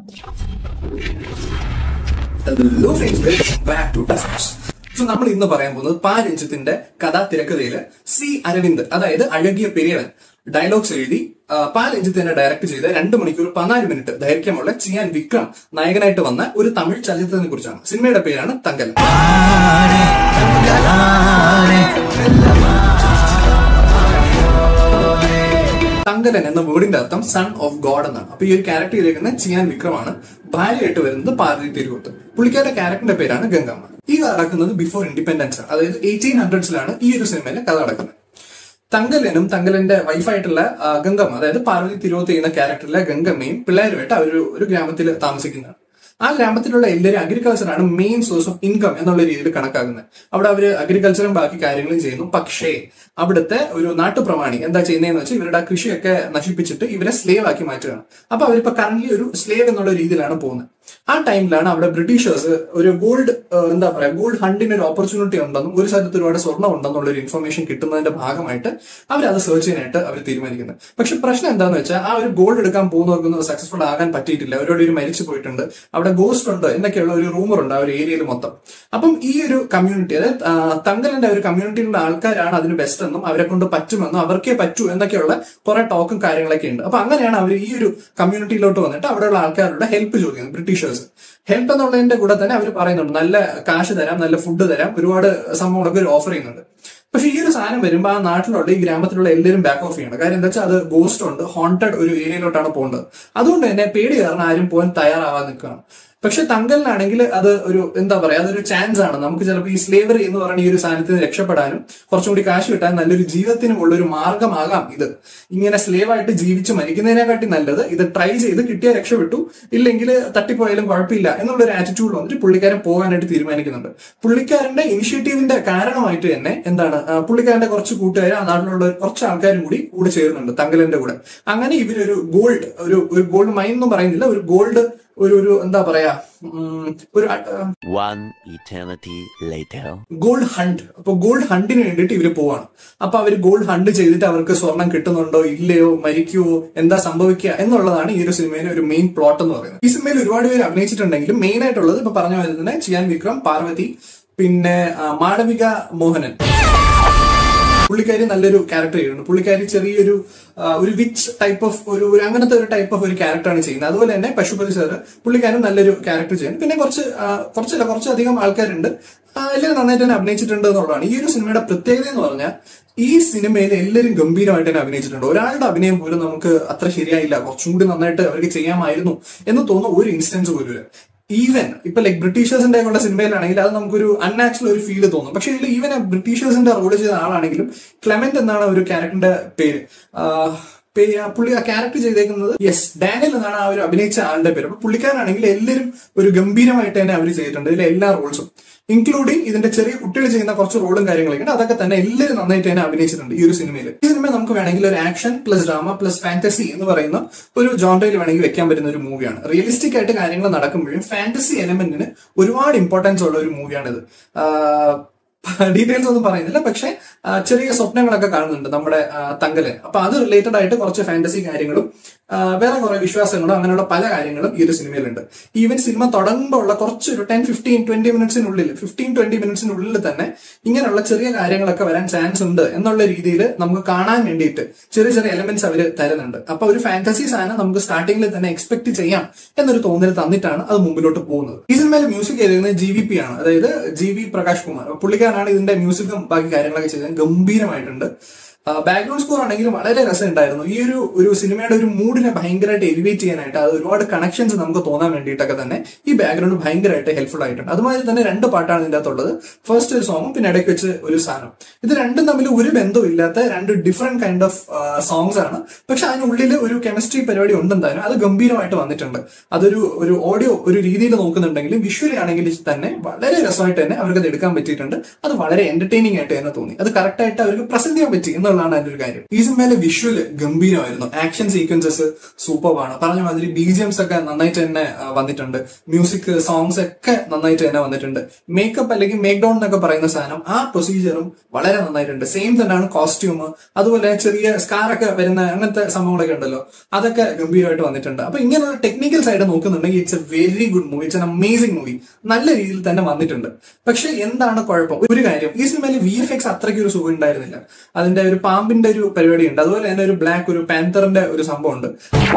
Hello friends welcome back to ടഫ്സ് so നമ്മൾ ഇന്ന് പറയാൻ പോകുന്നത് പാരഞ്ജിത്തിന്റെ കഥാ തിരക്കഥയില് സി അരവിന്ദ് അതായത് അഴകിയ പെരിയവൻ ഡയലോഗ്സ് എഴുതി ആ, പാരഞ്ജിത്ത് തന്നെ ഡയറക്ട് ചെയ്ത രണ്ട് മണിക്കൂർ പതിനാല് മിനിറ്റ് ദൈർഘ്യമുള്ള ചിയാൻ വിക്രം നായകനായിട്ട് വന്ന ഒരു തമിഴ് ചലച്ചിത്രത്തിനെ കുറിച്ചാണ് സിനിമയുടെ പേരാണ് തങ്കൽ തങ്കലൻ എന്ന വേർഡിന്റെ അർത്ഥം സൺ ഓഫ് ഗോഡ് എന്നാണ് അപ്പൊ ഈ ഒരു ക്യാരക്ടർ ചെയ്തേക്കുന്നത് ചിയാൻ വിക്രമാണ് ഭാര്യയായിട്ട് വരുന്നത് പാർവതി തിരുവോത്ത് പുള്ളിക്കാരുടെ ക്യാരക്ടറിന്റെ പേരാണ് ഗംഗമ്മ ഈ കഥ നടക്കുന്നത് ബിഫോർ ഇൻഡിപെൻഡൻസ് അതായത് എയ്റ്റീൻ ഹൺഡ്രഡ്സിലാണ് ഈ ഒരു സിനിമയിലെ കഥ നടക്കുന്നത് തങ്കലനും തങ്കലന്റെ വൈഫായിട്ടുള്ള ആ, ഗംഗമ്മ അതായത് പാർവതി തിരുവോത്ത് ചെയ്യുന്ന ക്യാരക്ടറിലെ ഗംഗമ്മയും പിള്ളേരുമായിട്ട് അവർ ഒരു ഗ്രാമത്തിൽ താമസിക്കുന്നതാണ് ആ ഗ്രാമത്തിലുള്ള എല്ലാവരും അഗ്രികൾച്ചർ ആണ് മെയിൻ സോഴ്സ് ഓഫ് ഇൻകം എന്നുള്ള രീതിയിൽ കണക്കാക്കുന്നത് അവിടെ അവർ അഗ്രികൾച്ചറും ബാക്കി കാര്യങ്ങളും ചെയ്യുന്നു പക്ഷേ അവിടുത്തെ ഒരു നാട്ടുപ്രമാണി എന്താ ചെയ്യുന്നതെന്ന് വെച്ചാൽ ഇവരുടെ ആ കൃഷിയൊക്കെ നശിപ്പിച്ചിട്ട് ഇവരെ സ്ലേവ് ആക്കി മാറ്റുകയാണ് അപ്പൊ അവരിപ്പോ കറന്റ് ഒരു സ്ലേവ് എന്നുള്ള രീതിയിലാണ് പോകുന്നത് ആ ടൈമിലാണ് അവിടെ ബ്രിട്ടീഷേഴ്സ് ഒരു ഗോൾഡ് എന്താ പറയാ ഗോൾഡ് ഹണ്ടിന് ഒരു ഓപ്പർച്യൂണിറ്റി ഉണ്ടെന്നും ഒരു സ്ഥലത്ത് ഒരുപാട് സ്വർണ്ണം ഉണ്ടെന്നുള്ള ഒരു ഇൻഫർമേഷൻ കിട്ടുന്നതിന്റെ ഭാഗമായിട്ട് അവർ അത് സെർച്ച് ചെയ്യാനായിട്ട് അവർ തീരുമാനിക്കുന്നത് പക്ഷെ പ്രശ്നം എന്താന്ന് വെച്ചാൽ ആ ഒരു ഗോൾഡ് എടുക്കാൻ പോകുന്നവർക്കൊന്നും സക്സസ്ഫുൾ ആകാൻ പറ്റിയിട്ടില്ല അവരോട് ഒരു മരിച്ചു പോയിട്ടുണ്ട് അവിടെ ഗോസ്റ്റ് ഉണ്ട് എന്നൊക്കെയുള്ള ഒരു റൂമർ ഉണ്ട് ആ ഒരു ഏരിയയിൽ മൊത്തം അപ്പം ഈ ഒരു കമ്മ്യൂണിറ്റി അതായത് ആ, തങ്കലിന്റെ ഒരു കമ്മ്യൂണിറ്റിയിലുള്ള ആൾക്കാരാണ് അതിന് ബെസ്റ്റ് എന്നും അവരെ കൊണ്ട് പറ്റുമെന്നും അവർക്കേ പറ്റൂ എന്നൊക്കെയുള്ള കുറെ ടോക്കും കാര്യങ്ങളൊക്കെ ഉണ്ട് അപ്പൊ അങ്ങനെയാണ് അവർ ഈ ഒരു കമ്മ്യൂണിറ്റിയിലോട്ട് വന്നിട്ട് അവിടെയുള്ള ആൾക്കാരുടെ ഹെൽപ്പ് ചോദിക്കുന്നത് ബ്രിട്ടീഷേഴ്സ് ഹെൽപ്പ് എന്നുള്ളതിന്റെ കൂടെ തന്നെ അവർ പറയുന്നുണ്ട് നല്ല കാശ് തരാം നല്ല ഫുഡ് തരാം ഒരുപാട് സംഭവങ്ങളൊക്കെ അവർ ഓഫർ ചെയ്യുന്നുണ്ട് പക്ഷെ ഈ ഒരു സാധനം വരുമ്പോൾ ആ നാട്ടിലുള്ള ഈ ഗ്രാമത്തിലുള്ള എല്ലാവരും ബാക്ക് ഓഫ് ചെയ്യണം കാര്യം എന്താ വെച്ചാൽ അത് ഗോസ്റ്റ് ഉണ്ട് ഹോണ്ടഡ് ഒരു ഏരിയയിലോട്ടാണ് പോകേണ്ടത് അതുകൊണ്ട് തന്നെ പേടി കാരണം ആരും പോകാൻ തയ്യാറാവാൻ നിൽക്കുകയാണ് പക്ഷെ തങ്കലിനാണെങ്കിൽ അത് ഒരു എന്താ പറയാ അതൊരു ചാൻസ് ആണ് നമുക്ക് ചിലപ്പോൾ ഈ സ്ലേവറി എന്ന് പറയുന്ന ഈ ഒരു സാധനത്തിൽ നിന്ന് രക്ഷപ്പെടാനും കുറച്ചും കൂടി കാശ് കിട്ടാൻ നല്ലൊരു ജീവിതത്തിനുമുള്ള ഒരു മാർഗമാകാം ഇത് ഇങ്ങനെ സ്ലേവ് ആയിട്ട് ജീവിച്ച് മരിക്കുന്നതിനെക്കാട്ടി നല്ലത് ഇത് ട്രൈ ചെയ്ത് കിട്ടിയാൽ രക്ഷപ്പെട്ടു ഇല്ലെങ്കിൽ തട്ടിപ്പോയാലും കുഴപ്പമില്ല എന്നുള്ള ഒരു ആറ്റിറ്റ്യൂഡ് വന്നിട്ട് പുള്ളിക്കാരൻ പോകാനായിട്ട് തീരുമാനിക്കുന്നുണ്ട് പുള്ളിക്കാരന്റെ ഇനിഷ്യേറ്റീവിന്റെ കാരണമായിട്ട് തന്നെ എന്താണ് ആ, പുള്ളിക്കാരന്റെ കുറച്ച് കൂട്ടുകാർ ആ നാട്ടിലുള്ള കുറച്ച് ആൾക്കാരും കൂടി കൂടെ ചേരുന്നുണ്ട് തങ്കലന്റെ കൂടെ അങ്ങനെ ഇവരൊരു ഗോൾഡ് ഒരു ഒരു ഗോൾഡ് മൈൻ എന്നും പറയുന്നില്ല ഒരു ഗോൾഡ് ഒരു ഒരു എന്താ പറയാ ഉം, ഒരു അ- One eternity later. Gold hunt അപ്പൊ ഗോൾഡ് ഹണ്ടിന് വേണ്ടിയിട്ട് ഇവര് പോവാണ് അപ്പൊ അവർ ഗോൾഡ് ഹണ്ട് ചെയ്തിട്ട് അവർക്ക് സ്വർണം കിട്ടുന്നുണ്ടോ ഇല്ലയോ മരിക്കുവോ എന്താ സംഭവിക്കുക എന്നുള്ളതാണ് ഈ ഒരു സിനിമയിലെ ഒരു മെയിൻ പ്ലോട്ട് എന്ന് പറയുന്നത് ഈ സിനിമയിൽ ഒരുപാട് പേര് അഭിനയിച്ചിട്ടുണ്ടെങ്കിലും മെയിൻ ആയിട്ടുള്ളത് ഇപ്പൊ പറഞ്ഞ പോലെ തന്നെ ചിയാൻ വിക്രം പാർവതി പിന്നെ ആ, മാളവിക മോഹനൻ പുള്ളിക്കാരി നല്ലൊരു ക്യാരക്ടർ ചെയ്യുന്നുണ്ട് പുള്ളിക്കാരി ചെറിയൊരു ആ, ഒരു വിച്ച് ടൈപ്പ് ഓഫ് ഒരു ഒരു അങ്ങനത്തെ ഒരു ടൈപ്പ് ഓഫ് ഒരു ക്യാരക്ടറാണ് ചെയ്യുന്നത് അതുപോലെ തന്നെ പശുപതി സാറ് പുള്ളിക്കാരും നല്ലൊരു ക്യാരക്ടർ ചെയ്യുന്നു പിന്നെ കുറച്ച് ആ, കുറച്ചല്ല കുറച്ചധികം ആൾക്കാരുണ്ട് ആ, എല്ലാവരും നന്നായിട്ട് തന്നെ അഭിനയിച്ചിട്ടുണ്ട് എന്നുള്ളതാണ് ഈ ഒരു സിനിമയുടെ പ്രത്യേകത എന്ന് പറഞ്ഞാൽ ഈ സിനിമയിൽ എല്ലാവരും ഗംഭീരമായിട്ട് തന്നെ അഭിനയിച്ചിട്ടുണ്ട് ഒരാളുടെ അഭിനയം പോലും നമുക്ക് അത്ര ശരിയായില്ല കുറച്ചും കൂടി നന്നായിട്ട് അവർക്ക് ചെയ്യാമായിരുന്നു എന്ന് തോന്നുന്ന ഒരു ഇൻസ്റ്റൻസ് പോലും ഇല്ല ഈവൻ ഇപ്പൊ ലൈക് ബ്രിട്ടീഷേഴ്സിന്റെ ഉള്ള സിനിമയിലാണെങ്കിൽ അത് നമുക്കൊരു അൺനാച്ചുറൽ ഒരു ഫീല് തോന്നും പക്ഷെ ഇതിൽ ഈവൻ ബ്രിട്ടീഷേഴ്സിന്റെ റോൾ ചെയ്ത ആളാണെങ്കിലും ക്ലെമന്റ് എന്നാണ് ഒരു ക്യാരക്ടറിന്റെ പേര് ആ, പേ- ആ പുള്ളി ആ ക്യാരക്ടർ ചെയ്തേക്കുന്നത് യെസ് ഡാനിയൽ എന്നാണ് ആ ഒരു അഭിനയിച്ച ആളുടെ പേര് അപ്പൊ പുള്ളിക്കാരാണെങ്കിൽ എല്ലാവരും ഒരു ഗംഭീരമായിട്ട് തന്നെ അവർ ചെയ്തിട്ടുണ്ട് ഇതിലെ എല്ലാ റോൾസും ഇൻക്ലൂഡിങ് ഇതിന്റെ ചെറിയ കുട്ടികൾ ചെയ്യുന്ന കുറച്ച് റോളും കാര്യങ്ങളൊക്കെ ഉണ്ട് അതൊക്കെ തന്നെ എല്ലാവരും നന്നായിട്ട് തന്നെ അഭിനയിച്ചിട്ടുണ്ട് ഈ ഒരു സിനിമയിൽ ഈ സിനിമ നമുക്ക് വേണമെങ്കിൽ ഒരു action plus drama plus fantasy എന്ന് പറയുന്ന ഒരു ജോൺറയിൽ വേണമെങ്കിൽ വെക്കാൻ പറ്റുന്ന ഒരു മൂവിയാണ് റിയലിസ്റ്റിക് ആയിട്ട് കാര്യങ്ങൾ നടക്കുമ്പോഴും ഫാന്റസി എലമെന്റിന് ഒരുപാട് ഇമ്പോർട്ടൻസ് ഉള്ള ഒരു മൂവിയാണിത് ഡീറ്റെയിൽസ് ഒന്നും പറയുന്നില്ല പക്ഷെ ആ, ചെറിയ സ്വപ്നങ്ങളൊക്കെ കാണുന്നുണ്ട് നമ്മുടെ ആ, തങ്കല് അപ്പൊ അത് റിലേറ്റഡ് ആയിട്ട് കുറച്ച് ഫാന്റസി കാര്യങ്ങളും ആ, വേറെ കുറെ വിശ്വാസങ്ങളും അങ്ങനെയുള്ള പല കാര്യങ്ങളും ഈ ഒരു സിനിമയിലുണ്ട് ഈവൻ സിനിമ തുടങ്ങുമ്പോൾ ഉള്ള കുറച്ച് ഒരു ടെൻ ഫിഫ്റ്റീൻ ട്വന്റി മിനിറ്റ്സിനുള്ളിൽ ഫിഫ്റ്റീൻ ട്വന്റി മിനിറ്റ്സിനുള്ളിൽ തന്നെ ഇങ്ങനെയുള്ള ചെറിയ കാര്യങ്ങളൊക്കെ വരാൻ ചാൻസ് ഉണ്ട് എന്നുള്ള രീതിയിൽ നമുക്ക് കാണാൻ വേണ്ടിയിട്ട് ചെറിയ ചെറിയ എലമെന്റ്സ് അവർ തരുന്നുണ്ട് അപ്പൊ ഒരു ഫാന്റസി സാധനം നമുക്ക് സ്റ്റാർട്ടിങ്ങിൽ തന്നെ എക്സ്പെക്ട് ചെയ്യാം എന്നൊരു തോന്നൽ തന്നിട്ടാണ് അത് മുമ്പിലോട്ട് പോകുന്നത് ഈ സിനിമയിൽ മ്യൂസിക് ചെയ്തിരുന്നത് ജി വി പി ആണ് അതായത് ജി വി പ്രകാശ് കുമാർ അപ്പൊ പുള്ളിക്കാരനാണ് ഇതിന്റെ മ്യൂസിക്കും ബാക്കി കാര്യങ്ങളൊക്കെ ചെയ്തത് ഗംഭീരമായിട്ടുണ്ട് ബാക്ക്ഗ്രൗണ്ട് സ്കോർ ആണെങ്കിലും വളരെ രസമുണ്ടായിരുന്നു ഈ ഒരു ഒരു സിനിമയുടെ ഒരു മൂഡിനെ ഭയങ്കരമായിട്ട് എലിവേറ്റ് ചെയ്യാനായിട്ട് അത് ഒരുപാട് കണക്ഷൻസ് നമുക്ക് തോന്നാൻ വേണ്ടിയിട്ടൊക്കെ തന്നെ ഈ ബാക്ക്ഗ്രൗണ്ട് ഭയങ്കരമായിട്ട് ഹെൽപ്ഫുൾ ആയിട്ടുണ്ട് അതുമാതിരി തന്നെ രണ്ട് പാട്ടാണ് ഇതിന്റെ അകത്തുള്ളത് ഫസ്റ്റ് ഒരു സോങ്ങും പിന്നെ ഇടയ്ക്ക് വെച്ച് ഒരു സാധനം ഇത് രണ്ടും തമ്മിൽ ഒരു ബന്ധവും ഇല്ലാത്ത രണ്ട് ഡിഫറെന്റ് കൈൻഡ് ഓഫ് സോങ്സ് ആണ് പക്ഷെ അതിനുള്ളിൽ ഒരു കെമിസ്ട്രി പരിപാടി ഉണ്ടെന്തായാലും അത് ഗംഭീരമായിട്ട് വന്നിട്ടുണ്ട് അതൊരു ഒരു ഓഡിയോ ഒരു രീതിയിൽ നോക്കുന്നുണ്ടെങ്കിലും വിഷ്വലി ആണെങ്കിൽ തന്നെ വളരെ രസമായിട്ട് തന്നെ അവർക്ക് അത് എടുക്കാൻ പറ്റിയിട്ടുണ്ട് അത് വളരെ എന്റർടൈനിങ് ആയിട്ട് തന്നെ തോന്നി അത് കറക്റ്റ് ആയിട്ട് അവർക്ക് പ്രസന്റ് ചെയ്യാൻ പറ്റി എന്നുള്ള എന്നുള്ളതാണ് അതിന്റെ ഒരു കാര്യം ഈ സിനിമയിലെ വിഷ്വൽ ഗംഭീരമായിരുന്നു ആക്ഷൻ സീക്വൻസസ് സൂപ്പറാണ് പറഞ്ഞ മാതിരി ബിജിഎംസ് ഒക്കെ നന്നായിട്ട് തന്നെ ആ, വന്നിട്ടുണ്ട് മ്യൂസിക് സോങ്സ് ഒക്കെ നന്നായിട്ട് തന്നെ വന്നിട്ടുണ്ട് മേക്കപ്പ് അല്ലെങ്കിൽ മേക്ക് ഡൗൺ എന്നൊക്കെ പറയുന്ന സാധനം ആ പ്രൊസീജിയറും വളരെ നന്നായിട്ടുണ്ട് സെയിം തന്നെയാണ് കോസ്റ്റ്യൂം അതുപോലെ ചെറിയ സ്കാർ ഒക്കെ വരുന്ന അങ്ങനത്തെ സംഭവങ്ങളൊക്കെ ഉണ്ടല്ലോ അതൊക്കെ ഗംഭീരമായിട്ട് വന്നിട്ടുണ്ട് അപ്പൊ ഇങ്ങനെയുള്ള ടെക്നിക്കൽ സൈഡ് നോക്കുന്നുണ്ടെങ്കിൽ it's a very good movie it's an amazing movie നല്ല രീതിയിൽ തന്നെ വന്നിട്ടുണ്ട് പക്ഷെ എന്താണ് കുഴപ്പം ഒരു കാര്യം ഈ സിനിമയിൽ വി എഫ് എക്സ് അത്രയ്ക്ക് ഒരു സുഖം ഉണ്ടായിരുന്നില്ല അതിന്റെ ഒരു പാമ്പിന്റെ ഒരു പരിപാടി ഉണ്ട് അതുപോലെ തന്നെ ഒരു ബ്ലാക്ക് ഒരു പാന്തറിന്റെ ഒരു സംഭവം ഉണ്ട്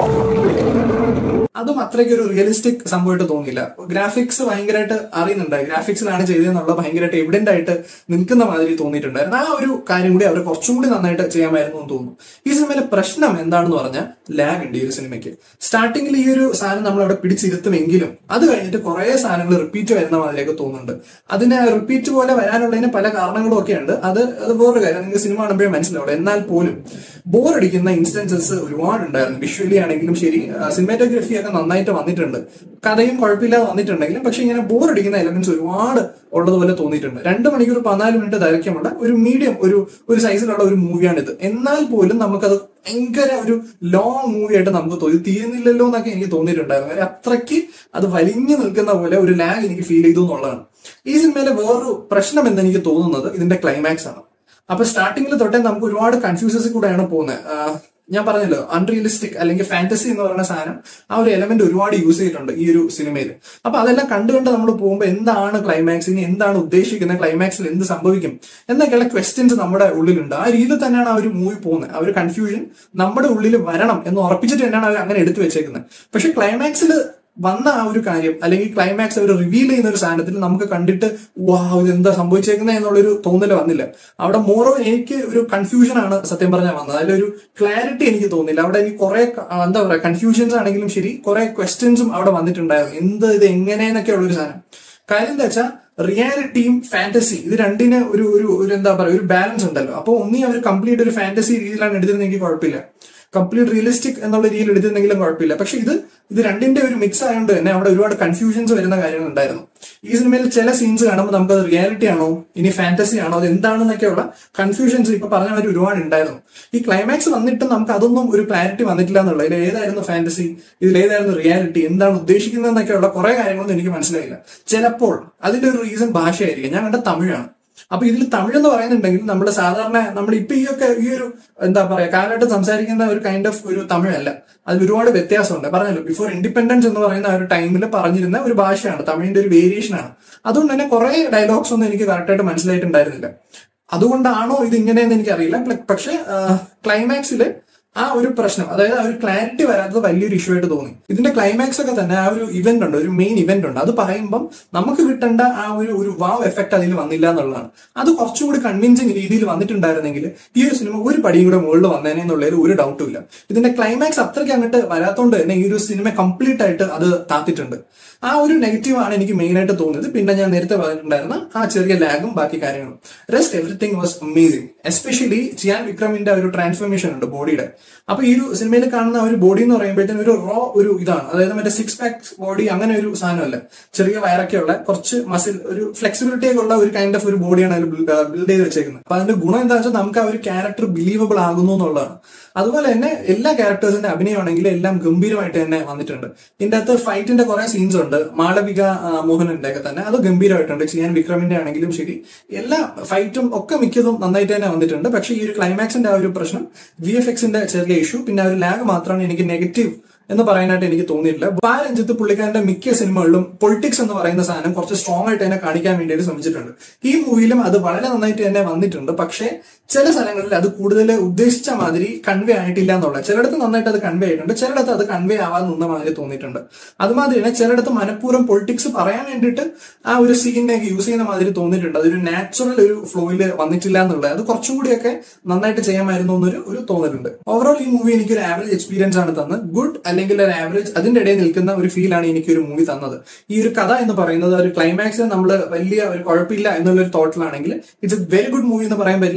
അതും അത്രയ്ക്ക് ഒരു റിയലിസ്റ്റിക് സംഭവമായിട്ട് തോന്നിയില്ല ഗ്രാഫിക്സ് ഭയങ്കരമായിട്ട് അറിയുന്നുണ്ട് ഗ്രാഫിക്സിലാണ് ചെയ്തതെന്നുള്ള ഭയങ്കരമായിട്ട് എവിഡന്റ് ആയിട്ട് നിൽക്കുന്ന മാതിരി തോന്നിയിട്ടുണ്ടായിരുന്നു ആ ഒരു കാര്യം കൂടി അവർ കുറച്ചും കൂടി നന്നായിട്ട് ചെയ്യാമായിരുന്നു എന്ന് തോന്നുന്നു ഈ സിനിമയിലെ പ്രശ്നം എന്താണെന്ന് പറഞ്ഞാൽ ലാഗ് ഉണ്ട് ഈ ഒരു സിനിമയ്ക്ക് സ്റ്റാർട്ടിങ്ങിൽ ഈ ഒരു സാധനം നമ്മൾ അവിടെ പിടിച്ചിരുത്തുമെങ്കിലും അത് കഴിഞ്ഞിട്ട് കുറെ സാധനങ്ങൾ റിപ്പീറ്റ് വരുന്ന മാതിരിയൊക്കെ തോന്നുന്നുണ്ട് അതിന് റിപ്പീറ്റ് പോലെ വരാനുള്ളതിന് പല കാരണങ്ങളും ഒക്കെ ഉണ്ട് അത് അത് വേറൊരു കാര്യം നിങ്ങൾക്ക് സിനിമ കാണുമ്പോഴേ മനസ്സിലാവുള്ളൂ എന്നാൽ പോലും ബോർ അടിക്കുന്ന ഇൻസ്റ്റൻസസ് ഒരുപാടുണ്ടായിരുന്നു വിഷ്വലി ആണെങ്കിലും ശരി സിനിമാറ്റോഗ്രഫി ഒക്കെ നന്നായിട്ട് വന്നിട്ടുണ്ട് കഥയും കുഴപ്പമില്ലാതെ വന്നിട്ടുണ്ടെങ്കിലും പക്ഷെ ഇങ്ങനെ ബോർ അടിക്കുന്ന എലമെന്റ്സ് ഒരുപാട് ഉള്ളതുപോലെ തോന്നിയിട്ടുണ്ട് രണ്ട് മണിക്കൂർ പതിനാല് മിനിറ്റ് ദൈർഘ്യമുള്ള ഒരു മീഡിയം ഒരു ഒരു സൈസിലുള്ള ഒരു മൂവിയാണിത് എന്നാൽ പോലും നമുക്കത് ഭയങ്കര ഒരു ലോങ് മൂവി ആയിട്ട് നമുക്ക് തോന്നി തീരുന്നില്ലല്ലോ എന്നൊക്കെ എനിക്ക് തോന്നിയിട്ടുണ്ടായിരുന്നു കാര്യം അത്രയ്ക്ക് അത് വലിഞ്ഞു നിൽക്കുന്ന പോലെ ഒരു ലാഗ് എനിക്ക് ഫീൽ ചെയ്തു എന്നുള്ളതാണ് ഈ സിനിമയിലെ വേറൊരു പ്രശ്നം എന്ന് എനിക്ക് തോന്നുന്നത് ഇതിന്റെ ക്ലൈമാക്സ് ആണ് അപ്പൊ സ്റ്റാർട്ടിങ്ങിൽ തൊട്ടേ നമുക്ക് ഒരുപാട് കൺഫ്യൂസസ് കൂടെയാണ് പോകുന്നത് ആഹ് ഞാൻ പറഞ്ഞല്ലോ അൺറിയലിസ്റ്റിക് അല്ലെങ്കിൽ ഫാന്റസി എന്ന് പറയുന്ന സാധനം ആ ഒരു എലമെന്റ് ഒരുപാട് യൂസ് ചെയ്തിട്ടുണ്ട് ഈ ഒരു സിനിമയിൽ അപ്പൊ അതെല്ലാം കണ്ടു കണ്ട് നമ്മൾ പോകുമ്പോൾ എന്താണ് ക്ലൈമാക്സ് ഇനി എന്താണ് ഉദ്ദേശിക്കുന്നത് ക്ലൈമാക്സിൽ എന്ത് സംഭവിക്കും എന്നൊക്കെയുള്ള ക്വസ്റ്റ്യൻസ് നമ്മുടെ ഉള്ളിലുണ്ട് ആ രീതിയിൽ തന്നെയാണ് ആ ഒരു മൂവി പോകുന്നത് ആ ഒരു കൺഫ്യൂഷൻ നമ്മുടെ ഉള്ളിൽ വരണം എന്ന് ഉറപ്പിച്ചിട്ട് തന്നെയാണ് അവർ അങ്ങനെ എടുത്തു വെച്ചേക്കുന്നത് പക്ഷെ ക്ലൈമാക്സിൽ വന്ന ആ ഒരു കാര്യം അല്ലെങ്കിൽ ക്ലൈമാക്സ് അവർ റിവീൽ ചെയ്യുന്ന ഒരു സാധനത്തിൽ നമുക്ക് കണ്ടിട്ട് വാ ഇത് എന്താ സംഭവിച്ചേക്കുന്നത് എന്നുള്ളൊരു തോന്നൽ വന്നില്ല അവിടെ മോറോ എനിക്ക് ഒരു കൺഫ്യൂഷൻ ആണ് സത്യം പറഞ്ഞാൽ വന്നത് അതിലൊരു ക്ലാരിറ്റി എനിക്ക് തോന്നില്ല അവിടെ എനിക്ക് കുറെ എന്താ പറയാ കൺഫ്യൂഷൻസ് ആണെങ്കിലും ശരി കുറെ ക്വസ്റ്റ്യൻസും അവിടെ വന്നിട്ടുണ്ടായിരുന്നു എന്ത് ഇത് എങ്ങനെയെന്നൊക്കെ ഉള്ള ഒരു സാധനം കാര്യം എന്താ വെച്ചാൽ റിയാലിറ്റിയും ഫാന്റസി ഇത് രണ്ടിന് ഒരു ഒരു ഒരു എന്താ പറയുക ഒരു ബാലൻസ് ഉണ്ടല്ലോ അപ്പോൾ ഒന്നി അവർ കംപ്ലീറ്റ് ഒരു ഫാന്റസി രീതിയിലാണ് എടുത്തിരുന്നെങ്കിൽ കുഴപ്പമില്ല കംപ്ലീറ്റ് റിയലിസ്റ്റിക് എന്നുള്ള രീതിയിൽ എടുത്തിരുന്നെങ്കിലും കുഴപ്പമില്ല പക്ഷെ ഇത് ഇത് രണ്ടിന്റെ ഒരു മിക്സ് ആയതുകൊണ്ട് തന്നെ അവിടെ ഒരുപാട് കൺഫ്യൂഷൻസ് വരുന്ന കാര്യങ്ങൾ ഉണ്ടായിരുന്നു ഈ സിനിമയിൽ ചില സീൻസ് കാണുമ്പോൾ നമുക്ക് അത് റിയാലിറ്റി ആണോ ഇനി ഫാന്റസി ആണോ അത് എന്താണെന്നൊക്കെയുള്ള കൺഫ്യൂഷൻസ് ഇപ്പൊ പറഞ്ഞ മാതിരി ഒരുപാട് ഉണ്ടായിരുന്നു ഈ ക്ലൈമാക്സ് വന്നിട്ട് നമുക്ക് അതൊന്നും ഒരു ക്ലാരിറ്റി വന്നിട്ടില്ല എന്നുള്ളത് ഇതിൽ ഏതായിരുന്നു ഫാന്റസി ഇതിൽ ഏതായിരുന്നു റിയാലിറ്റി എന്താണ് ഉദ്ദേശിക്കുന്നതെന്നൊക്കെയുള്ള കുറെ കാര്യങ്ങളൊന്നും എനിക്ക് മനസ്സിലായില്ല ചിലപ്പോൾ അതിന്റെ ഒരു റീസൺ ഭാഷയായിരിക്കും ഞാൻ കണ്ട തമിഴാണ് അപ്പൊ ഇതിൽ തമിഴ് എന്ന് പറയുന്നുണ്ടെങ്കിൽ നമ്മൾ സാധാരണ നമ്മൾ ഇപ്പൊ ഈ ഒക്കെ ഈ ഒരു എന്താ പറയാ കാലഘട്ടം സംസാരിക്കുന്ന ഒരു കൈൻഡ് ഓഫ് ഒരു തമിഴല്ല അതിൽ ഒരുപാട് വ്യത്യാസമുണ്ട് പറഞ്ഞല്ലോ ബിഫോർ ഇൻഡിപെൻഡൻസ് എന്ന് പറയുന്ന ആ ഒരു ടൈമിൽ പറഞ്ഞിരുന്ന ഒരു ഭാഷയാണ് തമിഴിന്റെ ഒരു വേരിയേഷൻ ആണ് അതുകൊണ്ട് തന്നെ കുറെ ഡയലോഗ്സ് ഒന്നും എനിക്ക് കറക്റ്റായിട്ട് മനസ്സിലായിട്ടുണ്ടായിരുന്നില്ല അതുകൊണ്ടാണോ ഇത് ഇങ്ങനെയെന്ന് എനിക്കറിയില്ല പ്ല- പക്ഷെ ക്ലൈമാക്സിൽ ആ ഒരു പ്രശ്നം അതായത് ആ ഒരു ക്ലാരിറ്റി വരാത്തത് വലിയൊരു ഇഷ്യൂ ആയിട്ട് തോന്നി ഇതിന്റെ ക്ലൈമാക്സ് ഒക്കെ തന്നെ ആ ഒരു ഇവന്റ് ഉണ്ട് ഒരു മെയിൻ ഇവന്റ് ഉണ്ട് അത് പറയുമ്പം നമുക്ക് കിട്ടേണ്ട ആ ഒരു ഒരു വാവ് എഫക്ട് അതിൽ വന്നില്ല എന്നുള്ളതാണ് അത് കുറച്ചുകൂടി കൺവിൻസിങ് രീതിയിൽ വന്നിട്ടുണ്ടായിരുന്നെങ്കിൽ ഈ ഒരു സിനിമ ഒരു പടിയും കൂടെ മുകളിൽ വന്നേനെ എന്നുള്ളതിൽ ഒരു ഡൗട്ടും ഇല്ല ഇതിന്റെ ക്ലൈമാക്സ് അത്രയ്ക്ക് അങ്ങോട്ട് വരാത്തോണ്ട് തന്നെ ഈ ഒരു സിനിമ കംപ്ലീറ്റ് ആയിട്ട് അത് താത്തിട്ടുണ്ട് ആ ഒരു നെഗറ്റീവ് ആണ് എനിക്ക് മെയിൻ ആയിട്ട് തോന്നിയത് പിന്നെ ഞാൻ നേരത്തെ പറഞ്ഞിട്ടുണ്ടായിരുന്ന ആ ചെറിയ ലാഗും ബാക്കി കാര്യങ്ങളും rest everything was amazing especially Chiyaan വിക്രമിന്റെ ഒരു ട്രാൻസ്ഫോർമേഷൻ ഉണ്ട് ബോഡിയുടെ അപ്പൊ ഈ ഒരു സിനിമയിൽ കാണുന്ന ആ ഒരു ബോഡി എന്ന് പറയുമ്പോഴത്തേനും ഒരു റോ ഒരു ഇതാണ് അതായത് മറ്റേ സിക്സ് പാക്ക് ബോഡി അങ്ങനെ ഒരു സാധനമല്ല ചെറിയ വയറൊക്കെ ഉള്ള കുറച്ച് മസിൽ ഒരു ഫ്ലെക്സിബിലിറ്റി ഒക്കെ ഉള്ള ഒരു കൈൻഡ് ഓഫ് ഒരു ബോഡിയാണ് അതിൽ ബിൽഡ് ചെയ്ത് വെച്ചേക്കുന്നത് അപ്പൊ അതിന്റെ ഗുണം എന്താ വെച്ചാൽ നമുക്ക് ആ ഒരു ക്യാരക്ടർ ബിലീവബിൾ ആകുന്നു എന്നുള്ളതാണ് അതുപോലെ തന്നെ എല്ലാ ക്യാരക്ടേഴ്സിന്റെ അഭിനയമാണെങ്കിലും എല്ലാം ഗംഭീരമായിട്ട് തന്നെ വന്നിട്ടുണ്ട് ഇതിന്റെ അകത്ത് ഫൈറ്റിന്റെ കുറെ സീൻസ് ഉണ്ട് മാളവിക ആ, മോഹനന്റെ ഒക്കെ തന്നെ അത് ഗംഭീരമായിട്ടുണ്ട് ചിയാൻ വിക്രമിന്റെ ആണെങ്കിലും ശരി എല്ലാ ഫൈറ്റും ഒക്കെ മിക്കതും നന്നായിട്ട് തന്നെ വന്നിട്ടുണ്ട് പക്ഷേ ഈ ഒരു ക്ലൈമാക്സിന്റെ ആ ഒരു പ്രശ്നം വി എഫ് എക്സിന്റെ ചെറിയ ഇഷ്യൂ പിന്നെ ആ ഒരു ലാഗ് മാത്രമാണ് എനിക്ക് നെഗറ്റീവ് എന്ന് പറയാനായിട്ട് എനിക്ക് തോന്നിയിട്ടില്ല ബാ രഞ്ജിത്ത് പുള്ളിക്കാരന്റെ മിക്ക സിനിമകളിലും പൊളിറ്റിക്സ് എന്ന് പറയുന്ന സാധനം കുറച്ച് സ്ട്രോങ് ആയിട്ട് തന്നെ കാണിക്കാൻ വേണ്ടിയിട്ട് ശ്രമിച്ചിട്ടുണ്ട് ഈ മൂവിയിലും അത് വളരെ നന്നായിട്ട് തന്നെ വന്നിട്ടുണ്ട് പക്ഷേ ചില സ്ഥലങ്ങളിൽ അത് കൂടുതൽ ഉദ്ദേശിച്ച മാതിരി കൺവേ ആയിട്ടില്ല എന്നുള്ള ചിലയിടത്ത് നന്നായിട്ട് അത് കൺവേ ആയിട്ടുണ്ട് ചിലയിടത്ത് അത് കൺവേ ആവാൻ നിന്ന മാതിരി തോന്നിയിട്ടുണ്ട് അതുമാതിരി തന്നെ ചിലയിടത്ത് മനഃപൂർവ്വം പൊളിറ്റിക്സ് പറയാൻ വേണ്ടിയിട്ട് ആ ഒരു സീനെ യൂസ് ചെയ്യുന്ന മാതിരി തോന്നിയിട്ടുണ്ട് അതൊരു നാച്ചുറൽ ഒരു ഫ്ലോയിൽ വന്നിട്ടില്ല എന്നുള്ളത് അത് കുറച്ചും കൂടിയൊക്കെ നന്നായിട്ട് ചെയ്യാമായിരുന്നു എന്നൊരു ഒരു തോന്നലുണ്ട് ഓവറോൾ ഈ മൂവി എനിക്ക് ഒരു ആവറേജ് എക്സ്പീരിയൻസ് ആണ് തന്നത് ഗുഡ് അല്ലെങ്കിൽ ഒരു ആവറേജ് അതിന്റെ ഇടയിൽ നിൽക്കുന്ന ഒരു ഫീൽ ആണ് എനിക്ക് ഒരു മൂവി തന്നത് ഈ ഒരു കഥ എന്ന് പറയുന്നത് ഒരു ക്ലൈമാക്സ് നമ്മൾ വലിയ ഒരു കുഴപ്പമില്ല എന്നുള്ള ഒരു തോട്ടിലാണെങ്കിൽ it's a very good movie എന്ന് പറയാൻ പറ്റില്ല it's a good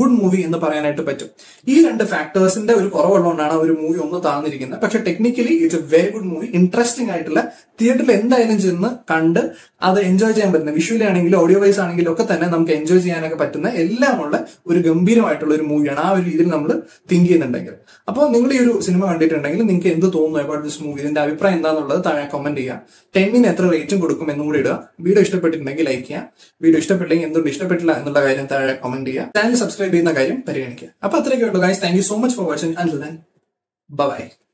good movie എന്ന് പറയാനായിട്ട് പറ്റും ഈ രണ്ട് ഫാക്ടേഴ്സിന്റെ ഒരു കുറവുള്ളതുകൊണ്ടാണ് ആ ഒരു മൂവി ഒന്ന് താഴ്ന്നിരിക്കുന്നത് പക്ഷെ technically it's a very good movie interesting ആയിട്ടുള്ള തിയേറ്ററിൽ എന്തായാലും ചെന്ന് കണ്ട് അത് എൻജോയ് ചെയ്യാൻ പറ്റുന്ന വിഷ്വലി ആണെങ്കിലും ഓഡിയോ വൈസ് ആണെങ്കിലും ഒക്കെ തന്നെ നമുക്ക് എൻജോയ് ചെയ്യാനൊക്കെ പറ്റുന്ന എല്ലാമുള്ള ഒരു ഗംഭീരമായിട്ടുള്ള ഒരു മൂവിയാണ് ആ ഒരു രീതിയിൽ നമ്മൾ തിങ്ക് ചെയ്യുന്നുണ്ടെങ്കിൽ അപ്പോൾ നിങ്ങൾ ഈ ഒരു സിനിമ കണ്ടിട്ടുണ്ടെങ്കിൽ നിങ്ങൾക്ക് എന്ത് തോന്നുന്നു അബൌട്ട് ദിസ് മൂവി ഇതിന്റെ അഭിപ്രായം എന്താണെന്നുള്ളത് താഴെ കമന്റ് ചെയ്യുക ടെന്നിന് എത്ര റേറ്റും കൊടുക്കും എന്നും കൂടി ഇടുക വീഡിയോ ഇഷ്ടപ്പെട്ടിട്ടുണ്ടെങ്കിൽ ലൈക്ക് ചെയ്യുക വീഡിയോ ഇഷ്ടപ്പെട്ടില്ലെങ്കിൽ എന്തുകൊണ്ട് ഇഷ്ടപ്പെട്ടില്ല എന്നുള്ള കാര്യം താഴെ കമന്റ് ചെയ്യുക ചാനൽ സബ്സ്ക്രൈബ് ചെയ്യുന്ന കാര്യം പരിഗണിക്കുക അപ്പൊ അത്രയൊക്കെ ഉള്ളൂ guys thank you so much for watching and by